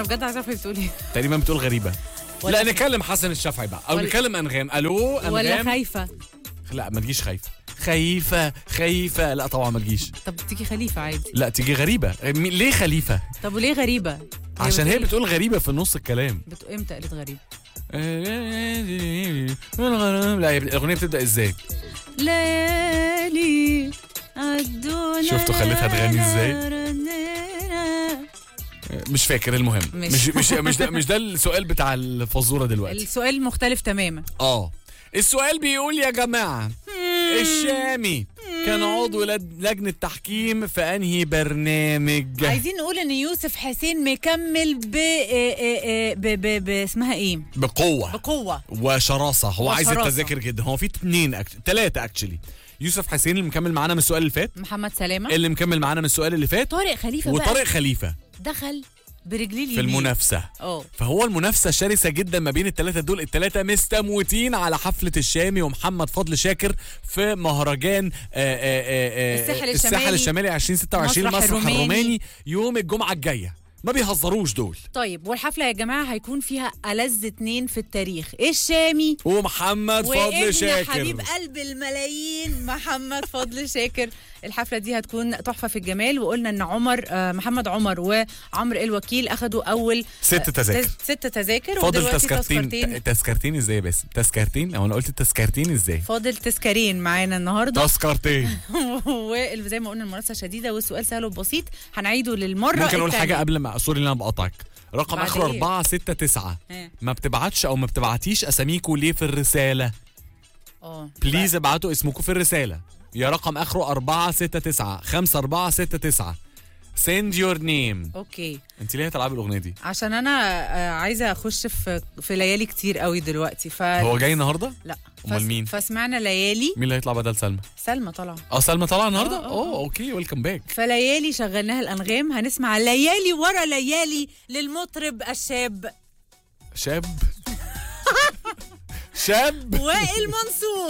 انا بجد عايزه اعرف هي بتقول ايه تقريبا بتقول غريبه ولا لا خ- نكلم حسن الشافعي بقى او ولا- نكلم انغام الو ولا انغام خايفه لا ما تجيش خايفه خايفه خايفه لا طبعا ما تجيش طب تيجي خليفه عادي لا تيجي غريبه مي- ليه خليفه طب وليه غريبه عشان هي بتقول- بتقول غريبه في نص الكلام بت... امتى قالت غريبه لا هي الاغنيه بتبدا ازاي ليالي عدونا شفتوا خليتها تغني ازاي؟ مش فاكر المهم مش. مش مش مش ده مش ده السؤال بتاع الفزوره دلوقتي السؤال مختلف تماما اه السؤال بيقول يا جماعه الشامي كان عضو لد- لجنه تحكيم في انهي برنامج عايزين نقول ان يوسف حسين مكمل ب إيه إيه إيه ب ب ب اسمها ايه بقوه بقوه وشراسه هو عايز وشراسة. التذاكر جدا هو في اتنين أكت... تلاته اكشلي يوسف حسين اللي مكمل معانا من السؤال اللي فات محمد سلامه اللي مكمل معانا من السؤال اللي فات طارق خليفه وطارق بقى خليفه دخل برجليه اليمين في المنافسه اه فهو المنافسه شرسه جدا ما بين الثلاثه دول الثلاثه مستموتين على حفله الشامي ومحمد فضل شاكر في مهرجان آآ آآ آآ الساحل الساحل الشمالي. الشمالي 2026 مسرح المسرح الروماني. الروماني يوم الجمعه الجايه ما بيهزروش دول طيب والحفله يا جماعه هيكون فيها ألذ اتنين في التاريخ الشامي ومحمد فضل وابن شاكر حبيب قلب الملايين محمد فضل شاكر الحفله دي هتكون تحفه في الجمال وقلنا ان عمر آه، محمد عمر وعمرو الوكيل اخدوا اول ست آه، تذاكر. تز- ست تذاكر فاضل ودلوقتي تذكرتين تذكرتين ازاي بس تذكرتين او انا قلت تذكرتين ازاي فاضل تذكارين معانا النهارده تذكرتين وزي ما قلنا المنافسه شديده والسؤال سهل وبسيط هنعيده للمره ممكن اقول التانية. حاجه قبل ما سوري ان انا بقطعك رقم بعد اخره إيه؟ 4 6 9 ها. ما بتبعتش او ما بتبعتيش اساميكوا ليه في الرساله اه بليز ابعتوا اسمكم في الرسالة يا رقم اخره 469 5469 send your name اوكي انت ليه هتلعبي الاغنيه دي عشان انا آه، عايزه اخش في في ليالي كتير قوي دلوقتي ف هو جاي النهارده لا أمال فس- مين؟ فسمعنا ليالي مين اللي هيطلع بدل سلمى سلمى طالعه اه سلمى طالعه النهارده آه، آه، اوه اوكي ويلكم باك فليالي شغلناها الانغام هنسمع ليالي ورا ليالي للمطرب الشاب شاب شاب وائل منصور